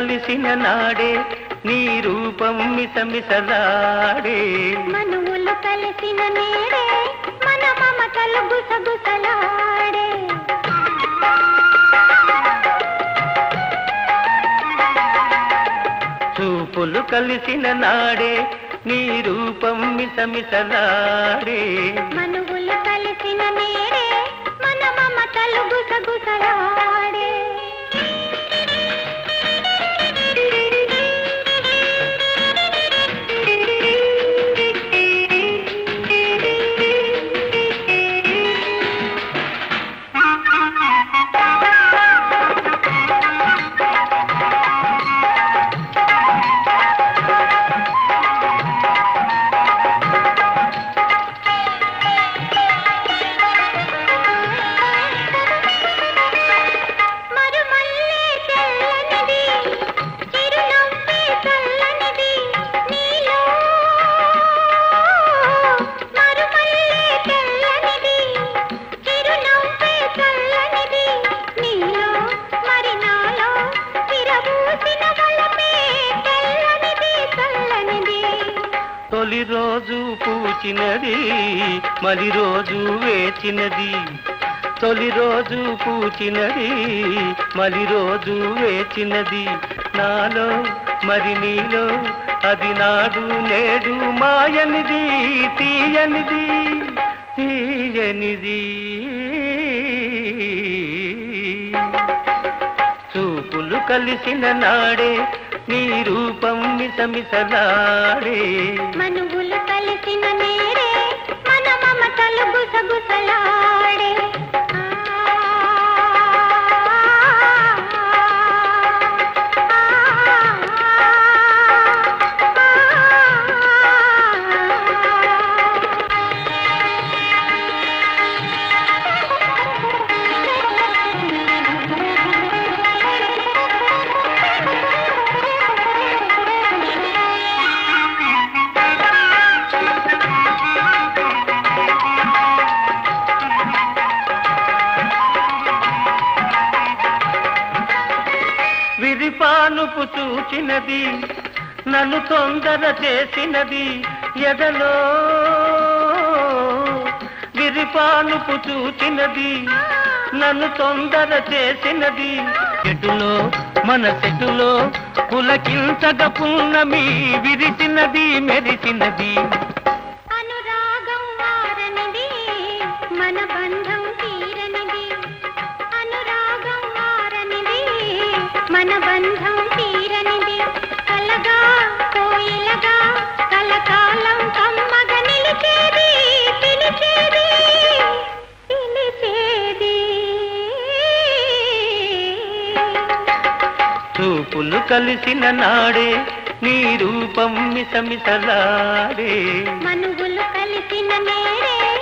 కలిసిన నాడే నీ రూపం మిసమిసలాడే మనువులు కలిసిన నేడే మన మమతలు గుసగుసలాడే చూపులు కలిసిన నాడే నీ రూపం మిసమిసలాడే మనువులు కలిసిన నేడే మన మమతలు గుసగుసలాడే మరుమల్లే తెల్లనిది చిరునవ్వే చల్లనిది నీలో మరుమల్లే తెల్లనిది చిరునవ్వే చల్లనిది నీలో మరి నాలో విరబూసిన వలపే తెల్లనిది చల్లనిది తొలి రోజు పూచినది మలి రోజు వేచినది తొలి రోజు పూచినది మలి రోజు వేచినది నాలో మరి నీలో అది నాడు నేడు మాయనిది తీయనిది తీయనిది చూపులు కలిసిన నాడే నీ రూపం మిసమిసలాడే మనువులు కలిసిన నేడే మన మమతలు గుసగుసలాడే విరిపానుపు చూచినది నన్ను తొందర చేసినది ఎదలో విరిపానుపు చూచినది నన్ను తొందర చేసినది చెట్టులో మన చెట్టులో పులకించగ పున్నమి విరిసినది మెరిసినది అనురాగం వారనిది మన బంధం తీరనిది అనురాగం వారనిది మన బంధం తీరనిది కలగా కోయిలగా కలకాలం కమ్మగ నిలిచేది పిలిచేది పిలిచేది చూపులు కలిసిన నాడే నీ రూపం మిసమిసలాడే మనుగులు కలిసిన నేడే